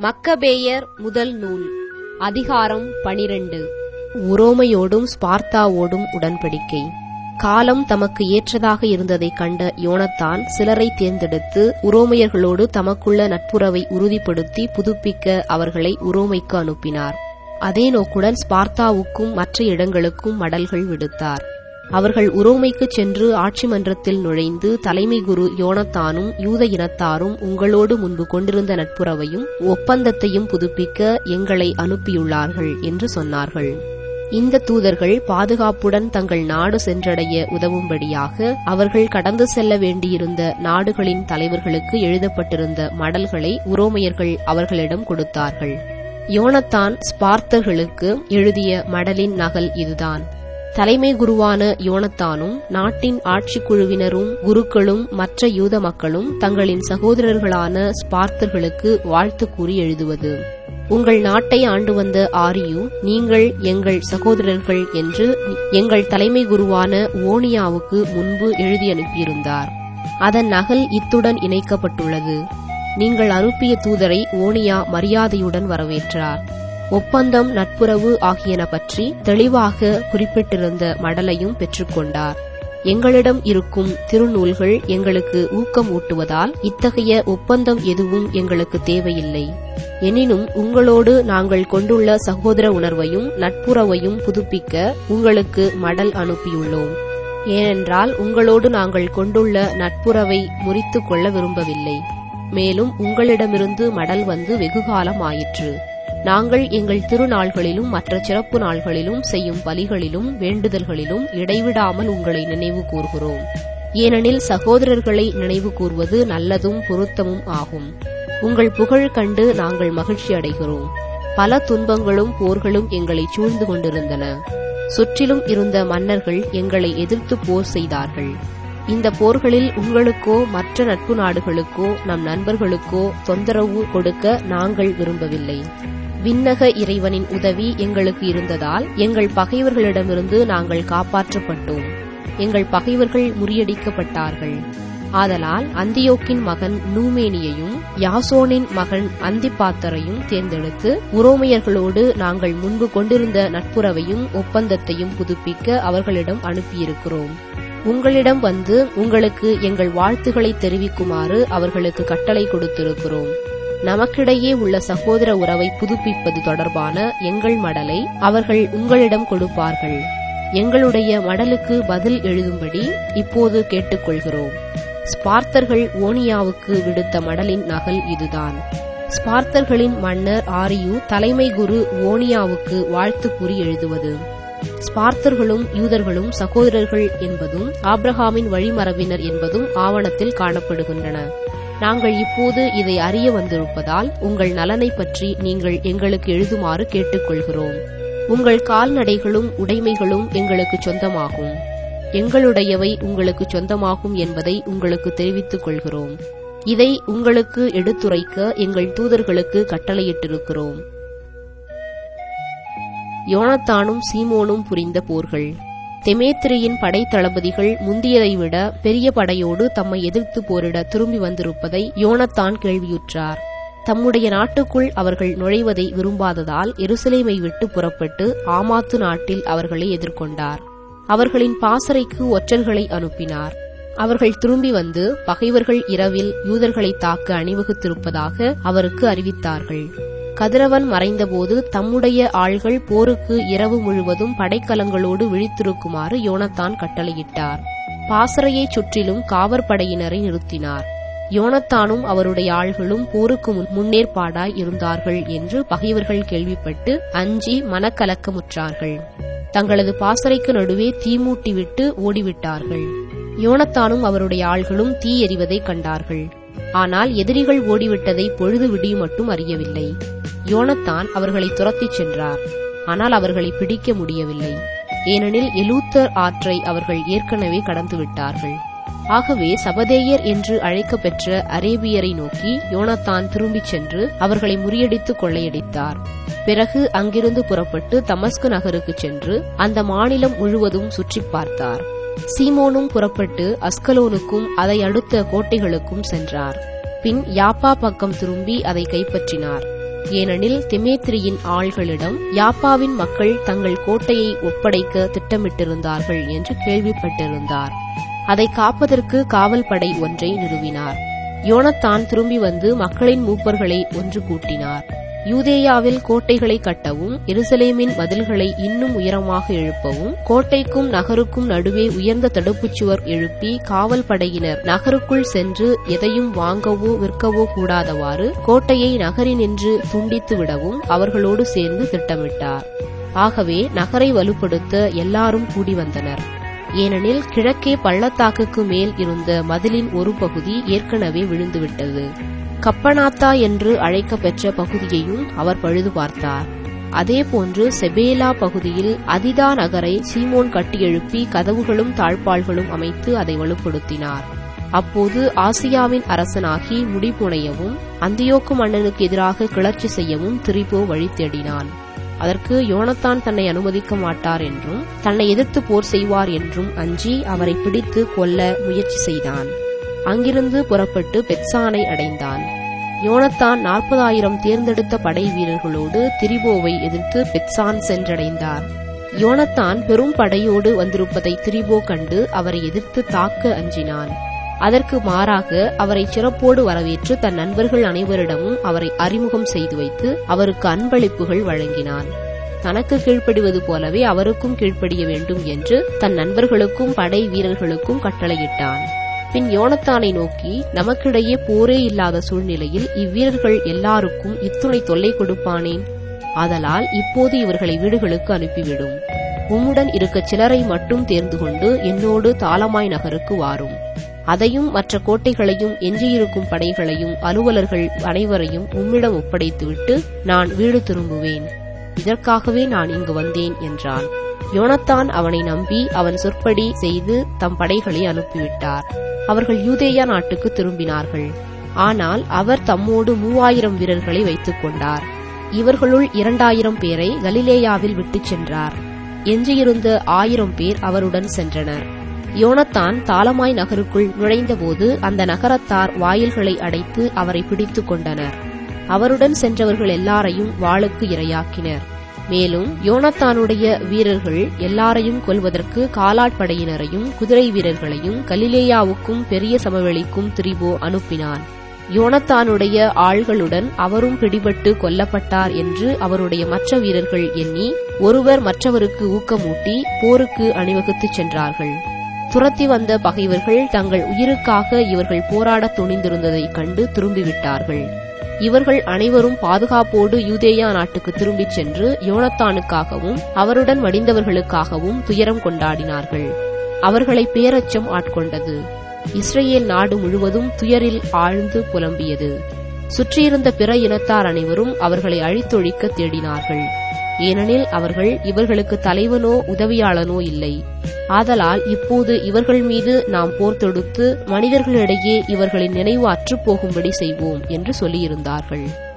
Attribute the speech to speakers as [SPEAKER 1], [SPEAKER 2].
[SPEAKER 1] மக்கபேயர் முதல் நூல் அதிகாரம் பனிரெண்டு உரோமையோடும் ஸ்பார்த்தாவோடும் உடன்படிக்கை காலம் தமக்கு ஏற்றதாக இருந்ததைக் கண்ட யோனத்தான் சிலரை தேர்ந்தெடுத்து உரோமையர்களோடு தமக்குள்ள நட்புறவை உறுதிப்படுத்தி புதுப்பிக்க அவர்களை உரோமைக்கு அனுப்பினார் அதே நோக்குடன் ஸ்பார்த்தாவுக்கும் மற்ற இடங்களுக்கும் மடல்கள் விடுத்தார் அவர்கள் உரோமைக்குச் சென்று ஆட்சி மன்றத்தில் நுழைந்து தலைமை குரு யோனத்தானும் யூத இனத்தாரும் உங்களோடு முன்பு கொண்டிருந்த நட்புறவையும் ஒப்பந்தத்தையும் புதுப்பிக்க எங்களை அனுப்பியுள்ளார்கள் என்று சொன்னார்கள் இந்த தூதர்கள் பாதுகாப்புடன் தங்கள் நாடு சென்றடைய உதவும்படியாக அவர்கள் கடந்து செல்ல வேண்டியிருந்த நாடுகளின் தலைவர்களுக்கு எழுதப்பட்டிருந்த மடல்களை உரோமையர்கள் அவர்களிடம் கொடுத்தார்கள் யோனத்தான் ஸ்பார்த்தர்களுக்கு எழுதிய மடலின் நகல் இதுதான் தலைமை குருவான யோனத்தானும் நாட்டின் ஆட்சிக் குழுவினரும் குருக்களும் மற்ற யூத மக்களும் தங்களின் சகோதரர்களான ஸ்பார்த்தர்களுக்கு வாழ்த்து கூறி எழுதுவது உங்கள் நாட்டை ஆண்டு வந்த ஆரியு நீங்கள் எங்கள் சகோதரர்கள் என்று எங்கள் தலைமை குருவான ஓனியாவுக்கு முன்பு எழுதி அனுப்பியிருந்தார் அதன் நகல் இத்துடன் இணைக்கப்பட்டுள்ளது நீங்கள் அனுப்பிய தூதரை ஓனியா மரியாதையுடன் வரவேற்றார் ஒப்பந்தம் நட்புறவு ஆகியன பற்றி தெளிவாக குறிப்பிட்டிருந்த மடலையும் பெற்றுக்கொண்டார் எங்களிடம் இருக்கும் திருநூல்கள் எங்களுக்கு ஊக்கம் ஊட்டுவதால் இத்தகைய ஒப்பந்தம் எதுவும் எங்களுக்கு தேவையில்லை எனினும் உங்களோடு நாங்கள் கொண்டுள்ள சகோதர உணர்வையும் நட்புறவையும் புதுப்பிக்க உங்களுக்கு மடல் அனுப்பியுள்ளோம் ஏனென்றால் உங்களோடு நாங்கள் கொண்டுள்ள நட்புறவை முறித்து கொள்ள விரும்பவில்லை மேலும் உங்களிடமிருந்து மடல் வந்து வெகுகாலம் ஆயிற்று நாங்கள் எங்கள் திருநாள்களிலும் மற்ற சிறப்பு நாள்களிலும் செய்யும் பலிகளிலும் வேண்டுதல்களிலும் இடைவிடாமல் உங்களை நினைவு கூர்கிறோம் ஏனெனில் சகோதரர்களை நினைவு கூர்வது நல்லதும் பொருத்தமும் ஆகும் உங்கள் புகழ் கண்டு நாங்கள் மகிழ்ச்சி அடைகிறோம் பல துன்பங்களும் போர்களும் எங்களை சூழ்ந்து கொண்டிருந்தன சுற்றிலும் இருந்த மன்னர்கள் எங்களை எதிர்த்து போர் செய்தார்கள் இந்த போர்களில் உங்களுக்கோ மற்ற நட்பு நாடுகளுக்கோ நம் நண்பர்களுக்கோ தொந்தரவு கொடுக்க நாங்கள் விரும்பவில்லை விண்ணக இறைவனின் உதவி எங்களுக்கு இருந்ததால் எங்கள் பகைவர்களிடமிருந்து நாங்கள் காப்பாற்றப்பட்டோம் எங்கள் பகைவர்கள் முறியடிக்கப்பட்டார்கள் ஆதலால் அந்தியோக்கின் மகன் நூமேனியையும் யாசோனின் மகன் அந்திப்பாத்தரையும் தேர்ந்தெடுத்து உரோமையர்களோடு நாங்கள் முன்பு கொண்டிருந்த நட்புறவையும் ஒப்பந்தத்தையும் புதுப்பிக்க அவர்களிடம் அனுப்பியிருக்கிறோம் உங்களிடம் வந்து உங்களுக்கு எங்கள் வாழ்த்துக்களை தெரிவிக்குமாறு அவர்களுக்கு கட்டளை கொடுத்திருக்கிறோம் நமக்கிடையே உள்ள சகோதர உறவை புதுப்பிப்பது தொடர்பான எங்கள் மடலை அவர்கள் உங்களிடம் கொடுப்பார்கள் எங்களுடைய மடலுக்கு பதில் எழுதும்படி இப்போது கேட்டுக்கொள்கிறோம் ஸ்பார்த்தர்கள் ஓனியாவுக்கு விடுத்த மடலின் நகல் இதுதான் ஸ்பார்த்தர்களின் மன்னர் ஆரியு தலைமை குரு ஓனியாவுக்கு வாழ்த்து கூறி எழுதுவது ஸ்பார்த்தர்களும் யூதர்களும் சகோதரர்கள் என்பதும் ஆப்ரஹாமின் வழிமரபினர் என்பதும் ஆவணத்தில் காணப்படுகின்றன நாங்கள் இப்போது இதை அறிய வந்திருப்பதால் உங்கள் நலனை பற்றி நீங்கள் எங்களுக்கு எழுதுமாறு கேட்டுக்கொள்கிறோம் உங்கள் கால்நடைகளும் உடைமைகளும் எங்களுக்கு சொந்தமாகும் எங்களுடையவை உங்களுக்கு சொந்தமாகும் என்பதை உங்களுக்கு தெரிவித்துக் கொள்கிறோம் இதை உங்களுக்கு எடுத்துரைக்க எங்கள் தூதர்களுக்கு கட்டளையிட்டிருக்கிறோம் யோனத்தானும் சீமோனும் புரிந்த போர்கள் தெமேத்திரியின் படைத்தளபதிகள் முந்தியதை விட பெரிய படையோடு தம்மை எதிர்த்து போரிட திரும்பி வந்திருப்பதை யோனத்தான் கேள்வியுற்றார் தம்முடைய நாட்டுக்குள் அவர்கள் நுழைவதை விரும்பாததால் எருசலேமை விட்டு புறப்பட்டு ஆமாத்து நாட்டில் அவர்களை எதிர்கொண்டார் அவர்களின் பாசறைக்கு ஒற்றர்களை அனுப்பினார் அவர்கள் திரும்பி வந்து பகைவர்கள் இரவில் யூதர்களை தாக்க அணிவகுத்திருப்பதாக அவருக்கு அறிவித்தார்கள் கதிரவன் மறைந்தபோது தம்முடைய ஆள்கள் போருக்கு இரவு முழுவதும் படைக்கலங்களோடு விழித்திருக்குமாறு யோனத்தான் கட்டளையிட்டார் பாசறையைச் சுற்றிலும் காவற்படையினரை நிறுத்தினார் யோனத்தானும் அவருடைய ஆள்களும் போருக்கு முன்னேற்பாடாய் இருந்தார்கள் என்று பகைவர்கள் கேள்விப்பட்டு அஞ்சி மனக்கலக்கமுற்றார்கள் தங்களது பாசறைக்கு நடுவே தீமூட்டிவிட்டு ஓடிவிட்டார்கள் யோனத்தானும் அவருடைய ஆள்களும் தீ எறிவதை கண்டார்கள் ஆனால் எதிரிகள் ஓடிவிட்டதை பொழுது விடியும் மட்டும் அறியவில்லை யோனத்தான் அவர்களை துரத்திச் சென்றார் ஆனால் அவர்களை பிடிக்க முடியவில்லை ஏனெனில் எலூத்தர் ஆற்றை அவர்கள் ஏற்கனவே கடந்து விட்டார்கள் ஆகவே சபதேயர் என்று அழைக்கப்பெற்ற அரேபியரை நோக்கி யோனத்தான் திரும்பிச் சென்று அவர்களை முறியடித்து கொள்ளையடித்தார் பிறகு அங்கிருந்து புறப்பட்டு தமஸ்கு நகருக்கு சென்று அந்த மாநிலம் முழுவதும் சுற்றி பார்த்தார் சீமோனும் புறப்பட்டு அஸ்கலோனுக்கும் அதை அடுத்த கோட்டைகளுக்கும் சென்றார் பின் யாப்பா பக்கம் திரும்பி அதை கைப்பற்றினார் ஏனெனில் தெமேத்திரியின் ஆள்களிடம் யாப்பாவின் மக்கள் தங்கள் கோட்டையை ஒப்படைக்க திட்டமிட்டிருந்தார்கள் என்று கேள்விப்பட்டிருந்தார் அதை காப்பதற்கு காவல் படை ஒன்றை நிறுவினார் யோனத்தான் திரும்பி வந்து மக்களின் மூப்பர்களை ஒன்று கூட்டினார் யூதேயாவில் கோட்டைகளை கட்டவும் எருசலேமின் மதில்களை இன்னும் உயரமாக எழுப்பவும் கோட்டைக்கும் நகருக்கும் நடுவே உயர்ந்த தடுப்புச் சுவர் எழுப்பி காவல் படையினர் நகருக்குள் சென்று எதையும் வாங்கவோ விற்கவோ கூடாதவாறு கோட்டையை நகரினின்று துண்டித்து விடவும் அவர்களோடு சேர்ந்து திட்டமிட்டார் ஆகவே நகரை வலுப்படுத்த எல்லாரும் கூடி வந்தனர் ஏனெனில் கிழக்கே பள்ளத்தாக்குக்கு மேல் இருந்த மதிலின் ஒரு பகுதி ஏற்கனவே விழுந்துவிட்டது கப்பனாத்தா என்று அழைக்கப்பெற்ற பகுதியையும் அவர் பழுது பார்த்தார் அதேபோன்று செபேலா பகுதியில் அதிதா நகரை சீமோன் கட்டியெழுப்பி கதவுகளும் தாழ்பாள்களும் அமைத்து அதை வலுப்படுத்தினார் அப்போது ஆசியாவின் அரசனாகி முடிபுனையவும் அந்தியோக்கு மன்னனுக்கு எதிராக கிளர்ச்சி செய்யவும் திரிபோ வழி தேடினான் அதற்கு யோனத்தான் தன்னை அனுமதிக்க மாட்டார் என்றும் தன்னை எதிர்த்து போர் செய்வார் என்றும் அஞ்சி அவரை பிடித்து கொல்ல முயற்சி செய்தான் அங்கிருந்து புறப்பட்டு பெட்சானை அடைந்தான் யோனத்தான் நாற்பதாயிரம் தேர்ந்தெடுத்த படை வீரர்களோடு திரிபோவை எதிர்த்து பெட்சான் சென்றடைந்தார் யோனத்தான் பெரும் படையோடு வந்திருப்பதை திரிபோ கண்டு அவரை எதிர்த்து தாக்க அஞ்சினான் அதற்கு மாறாக அவரை சிறப்போடு வரவேற்று தன் நண்பர்கள் அனைவரிடமும் அவரை அறிமுகம் செய்து வைத்து அவருக்கு அன்பளிப்புகள் வழங்கினான் தனக்கு கீழ்ப்படிவது போலவே அவருக்கும் கீழ்ப்படிய வேண்டும் என்று தன் நண்பர்களுக்கும் படை வீரர்களுக்கும் கட்டளையிட்டான் பின் யோனத்தானை நோக்கி நமக்கிடையே போரே இல்லாத சூழ்நிலையில் இவ்வீரர்கள் எல்லாருக்கும் இத்துணை தொல்லை கொடுப்பானேன் ஆதலால் இப்போது இவர்களை வீடுகளுக்கு அனுப்பிவிடும் உம்முடன் இருக்க சிலரை மட்டும் தேர்ந்து கொண்டு என்னோடு தாளமாய் நகருக்கு வாரும் அதையும் மற்ற கோட்டைகளையும் எஞ்சியிருக்கும் படைகளையும் அலுவலர்கள் அனைவரையும் உம்மிடம் ஒப்படைத்துவிட்டு நான் வீடு திரும்புவேன் இதற்காகவே நான் இங்கு வந்தேன் என்றான் யோனத்தான் அவனை நம்பி அவன் சொற்படி செய்து தம் படைகளை அனுப்பிவிட்டார் அவர்கள் யூதேயா நாட்டுக்கு திரும்பினார்கள் ஆனால் அவர் தம்மோடு மூவாயிரம் வீரர்களை வைத்துக் கொண்டார் இவர்களுள் இரண்டாயிரம் பேரை கலிலேயாவில் விட்டுச் சென்றார் எஞ்சியிருந்த ஆயிரம் பேர் அவருடன் சென்றனர் யோனத்தான் தாளமாய் நகருக்குள் நுழைந்தபோது அந்த நகரத்தார் வாயில்களை அடைத்து அவரை பிடித்துக் கொண்டனர் அவருடன் சென்றவர்கள் எல்லாரையும் வாளுக்கு இரையாக்கினர் மேலும் யோனத்தானுடைய வீரர்கள் எல்லாரையும் கொல்வதற்கு காலாட்படையினரையும் குதிரை வீரர்களையும் கலிலேயாவுக்கும் பெரிய சமவெளிக்கும் திரிபோ அனுப்பினான் யோனத்தானுடைய ஆள்களுடன் அவரும் பிடிபட்டு கொல்லப்பட்டார் என்று அவருடைய மற்ற வீரர்கள் எண்ணி ஒருவர் மற்றவருக்கு ஊக்கமூட்டி போருக்கு அணிவகுத்துச் சென்றார்கள் துரத்தி வந்த பகைவர்கள் தங்கள் உயிருக்காக இவர்கள் போராடத் துணிந்திருந்ததைக் கண்டு திரும்பிவிட்டார்கள் இவர்கள் அனைவரும் பாதுகாப்போடு யூதேயா நாட்டுக்கு திரும்பிச் சென்று யோனத்தானுக்காகவும் அவருடன் மடிந்தவர்களுக்காகவும் துயரம் கொண்டாடினார்கள் அவர்களை பேரச்சம் ஆட்கொண்டது இஸ்ரேல் நாடு முழுவதும் துயரில் ஆழ்ந்து புலம்பியது சுற்றியிருந்த பிற இனத்தார் அனைவரும் அவர்களை அழித்தொழிக்க தேடினார்கள் ஏனெனில் அவர்கள் இவர்களுக்கு தலைவனோ உதவியாளனோ இல்லை ஆதலால் இப்போது இவர்கள் மீது நாம் போர் தொடுத்து மனிதர்களிடையே இவர்களின் நினைவு அற்றுப் போகும்படி செய்வோம் என்று சொல்லியிருந்தார்கள்